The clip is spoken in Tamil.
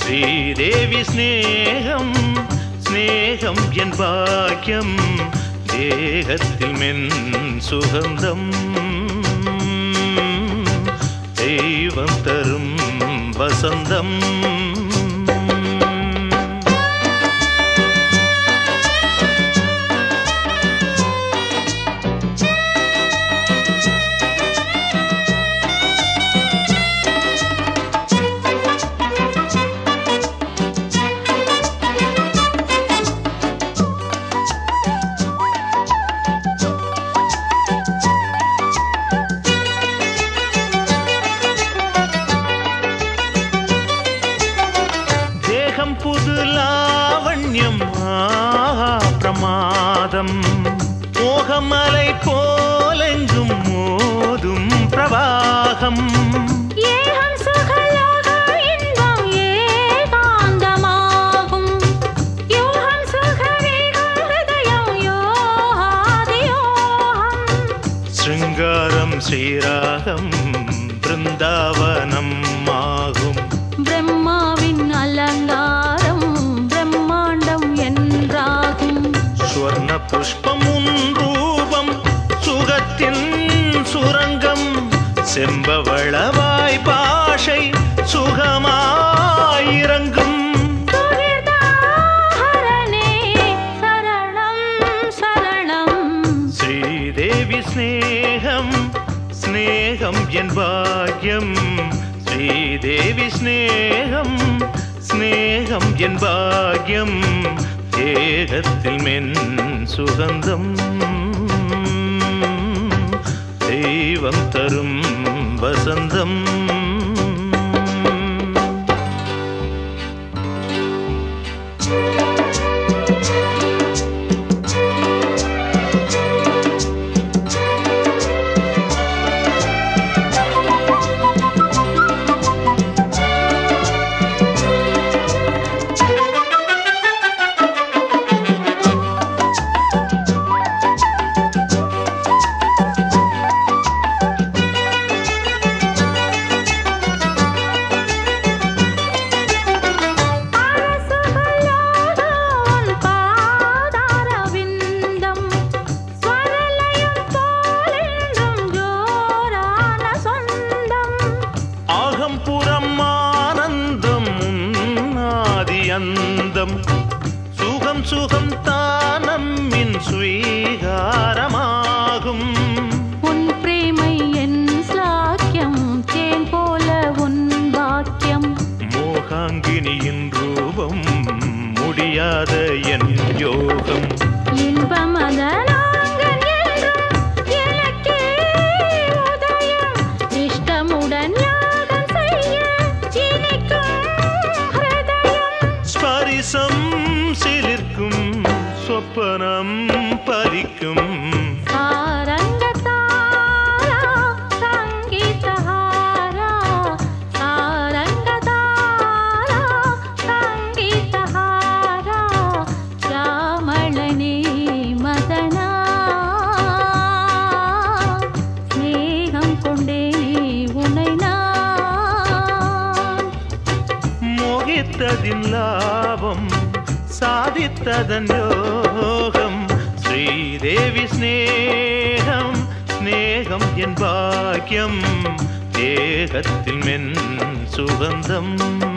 ஸ்ரீதேவி ஸ்நேகம் ஸ்நேகம் என் பாக்கியம் தேகத்தில் மென் சுகந்தம் தெய்வம் தரும் வசந்தம் தேகம் புது லாவண்யம் ஆஹா பிரமாதம் மோகமலை போலெங்கும் மோதும் பிரவாகம் ஏகம் சுகலோக இன்பம் ஏகாந்தமாகும் யோகம் சுகவேகம் ஹிருதயம் யோகாதியோகம் சிருங்காரம் ஸ்ரீராகம் பிருந்தாவனம் ஆகும் பிரம்மாவின் அலங்காரம் பிரம்மாண்டம் என்றாகும் ஸ்வர்ண புஷ்பம் உன் ரூபம் சுகத்தின் சுரங்கம் செம்பவளவாய் பாஷை சுகமாயிரங்கும் சுகிர்தாஹரணே சரணம் சரணம் ஸ்ரீதேவி ஸ்நேகம் ஸ்நேகம் என் பாக்யம் ஸ்ரீதேவி ஸ்நேகம் ஸ்நேகம் என் பாக்யம் தேகத்தில் மென் சுகந்தம் தெய்வம் தரும் வசந்தம் அரசுகளோடு பாதாரவிந்தம் ஸ்வரலயம் போலென்றும் ஜோரான சொந்தம் ஆகம்புறம் ஆனந்தம் ஆதி அந்தம் சுகம் சுகம் தானம்மின் ஸ்வீகாரமாகும் உன் பிரேமை என் ஸ்லாக்கியம் தேன் போல உன் வாக்கியம் மோகாங்கினியின் ரூபம் முடியாத என் யோகம் இன்பமதனாங்கன் என்றும் எனக்கே உதயம் இஷ்டமுடன் யாகம் செய்ய இனிக்கும் ஹிருதயம் ஸ்பரிசம் சிலிர்க்கும் சொப்பனம் பலிக்கும் சாரங்கதாரா சங்கீதஹாரா சாரங்கதாரா சங்கீதஹாரா ராமளனே மதனா ஸ்நேகம் கொண்டேனே உனை நான் மோகித்ததின் லாபம் சாதித்ததன் யோகம் ஸ்ரீதேவி ஸ்நேகம் ஸ்நேகம் என் பாக்கியம் தேகத்தில் மென் சுகந்தம்